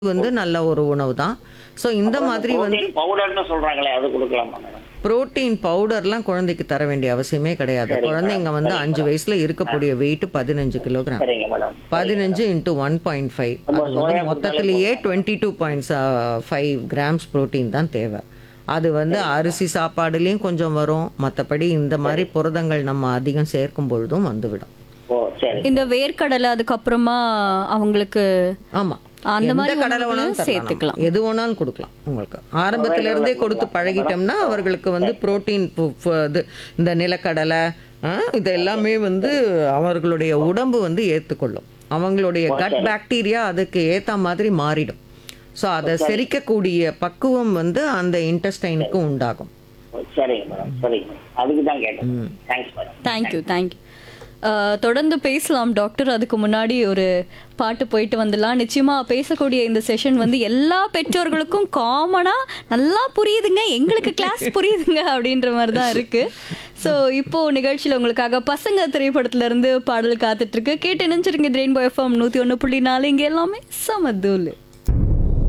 வந்து நல்ல ஒரு உணவு தான் ஸோ இந்த மாதிரி வந்து புரோட்டீன் பவுடர்னு சொல்றாங்களே அது கொடுக்கலாமா மேடம் புரோட்டீன் பவுடர்லாம் குழந்தைக்கு தர வேண்டிய அவசியமே கிடையாது குழந்தைங்க வந்து அஞ்சு வயசுல இருக்கக்கூடிய வெயிட் பதினஞ்சு கிலோகிராம் சரிங்க மேடம் பதினஞ்சு இன்ட்டு ஒன் பாயிண்ட் ஃபைவ் அது வந்து மொத்தத்திலேயே twenty two point five grams protein தான் தேவை அது வந்து அரிசி சாப்பாடுலேயும் கொஞ்சம் வரும் மற்றபடி இந்த மாதிரி புரதங்கள் நம்ம அதிகம் சேர்க்கும் பொழுதும் வந்துவிடும் ஓ சரி இந்த வேர்க்கடலை அதுக்கப்புறமா அவங்களுக்கு ஆமா அந்த எந்த மாதிரி கடலை உணவுகளை வேணாலும் சேர்த்துக்கலாம் சேர்த்துக்கலாம். எது வேணாலும் கொடுக்கலாம் உங்களுக்கு ஆரம்பத்துல இருந்தே கொடுத்து பழகிட்டோம்னா அவர்களுக்கு வந்து புரோட்டீன் இது இந்த நிலக்கடலை ஆ, இது எல்லாமே வந்து அவர்களுடைய உடம்பு வந்து ஏற்றுக்கொள்ளும் அவங்களுடைய கட் பாக்டீரியா அதுக்கு ஏத்த மாதிரி மாறிடும் ஸோ அதை செரிக்கக்கூடிய பக்குவம் வந்து அந்த இன்டெஸ்டைனுக்கு உண்டாகும் ஓ, சரிங்க மேடம் சரிங்க மேடம் அதுக்கு தான் கேட்டேன் தேங்க்ஸ் மேடம் தேங்க்யூ தேங்க்யூ தொடர்ந்து பேசலாம் டாக்டர் அதுக்கு முன்னாடி ஒரு பாட்டு போயிட்டு வந்துடலாம் நிச்சயமா பேசக்கூடிய இந்த செஷன் வந்து எல்லா பெற்றோர்களுக்கும் காமனா நல்லா புரியுதுங்க எங்களுக்கு கிளாஸ் புரியுதுங்க அப்படின்ற மாதிரி தான் இருக்கு ஸோ இப்போ நிகழ்ச்சியில் உங்களுக்காக பசங்க திரைப்படத்துல இருந்து பாடல் காத்துட்டு இருக்கு கேட்டு நினைச்சிருங்க ரெயின்போ எஃப்எம் நூத்தி ஒன்று புள்ளி நாலு இங்க எல்லாமே சமதூலு